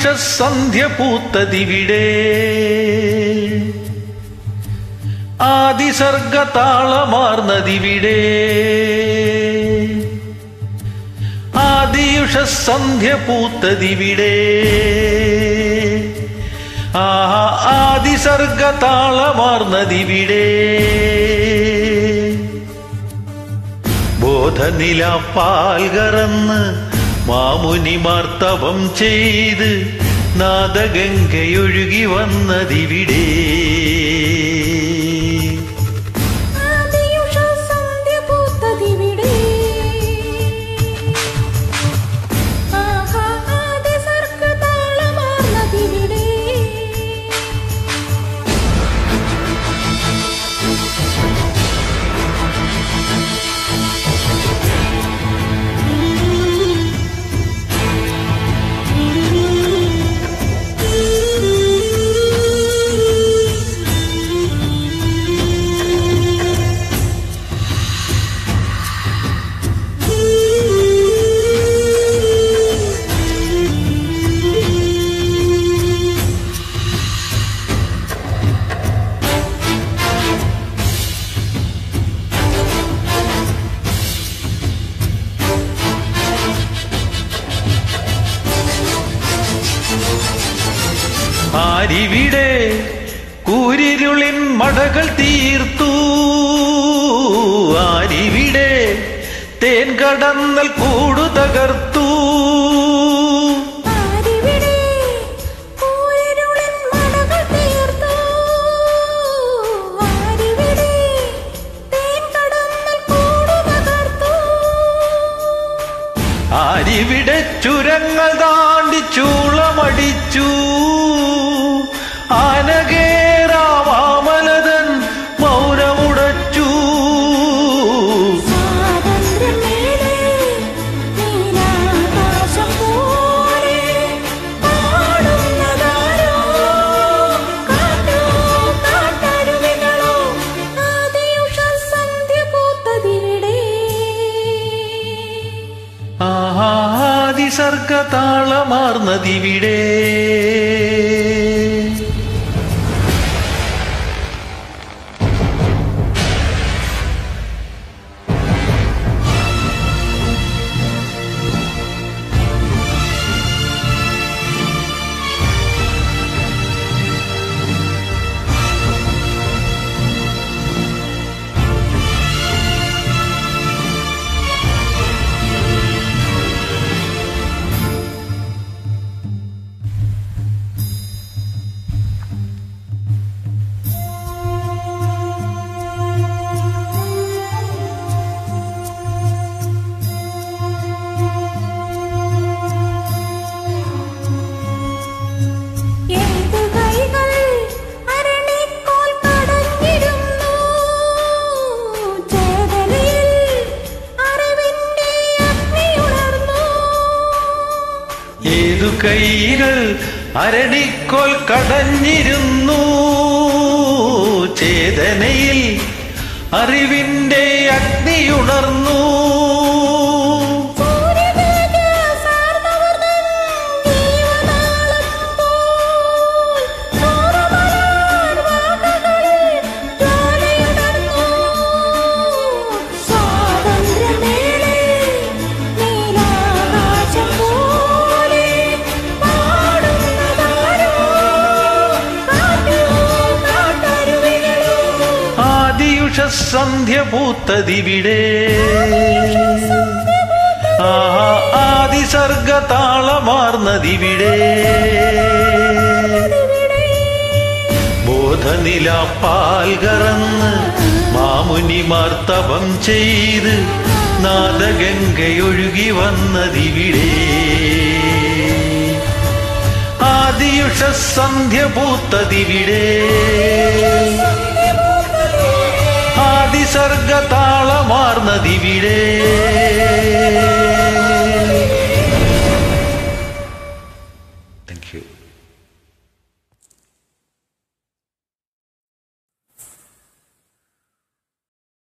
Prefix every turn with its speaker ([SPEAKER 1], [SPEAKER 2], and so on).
[SPEAKER 1] ആദിയുഷ സന്ധ്യ പൂത്തതിവിടെ ആദിസർഗതാളമാർന്നതിവിടെ ആദിയുഷ സന്ധ്യ പൂത്തതിവിടെ ആ ആദിസർഗതാളമാർന്നതിവിടെ ബോധനില പാൽകറന്ന് മാമുനിമാർ തപം ചെയ്ത് നാദഗംഗയൊഴുകി വന്നതിവിടെ
[SPEAKER 2] ആദിയുഷ സന്ധ്യ പൂത്തതിവിടെ ആഹാ ആദി സർഗതാളമാർന്നതിവിടെ
[SPEAKER 1] ആരിവിടെ കൂരിരുളിൻ മടകൾ തീർത്തു ആരിവിടെ തേൻ കടന്നൽ കൂടു തകർത്തു
[SPEAKER 2] ആരിവിടെ കൂരിരുളിൻ മടകൾ തീർത്തു ആരിവിടെ തേൻ കടന്നൽ കൂടു തകർത്തു
[SPEAKER 1] ആരിവിടെ ചുരങ്ങൾ താണ്ടി ചൂളമടിച്ചു ആനകേറാമാമലതൻ മൗനമുടച്ചു
[SPEAKER 2] സ്വാതന്ത്ര്യമേലെ നീലാകാശം പോലെ പാടുന്നതാരോ കാറ്റോ കാട്ടരുവികളോ ആദിയുഷ സന്ധ്യ പൂത്തതിവിടെ
[SPEAKER 1] ആദിസർഗതാളമാർന്നതിവിടെ
[SPEAKER 2] എന്ത് കൈകൾ അരണിക്കോൽ കടഞ്ഞിരുന്നു ചേതനയിൽ അറിവിന്റെ അഗ്നിയുണർന്നു
[SPEAKER 1] ഏതു കൈകൾ അരണിക്കോൽ കടഞ്ഞിരുന്നു ചേതനയിൽ അറിവിന്റെ അഗ്നിയുണർന്നു
[SPEAKER 2] സൂര്യതേജസാർന്നവർണ്ണൻ ജീവനാളം പോൽ സൂര്യമലർ വാക്കകളിൽ ജ്വാലയുണർന്നു. സ്വാതന്ത്ര്യമേളെ നീലാകാശം പോലെ പാടുന്നതാരോ കാറ്റോ കാട്ടരുവികളോ
[SPEAKER 1] ആദിയുഷ സന്ധ്യ പൂത്തതിവിടെ ആ ആദിസർഗതാളമാർന്നതിവിടെ ബോധനില പാൽകറന്ന് മാമുനിമാർ തപം ചെയ്ത് നാദഗംഗയൊഴുകി വന്നതിവിടെ ആദിയുഷ സന്ധ്യ പൂത്തതിവിടെ ആദിസർഗതാളമാർന്നതിവിടെ താങ്ക് യു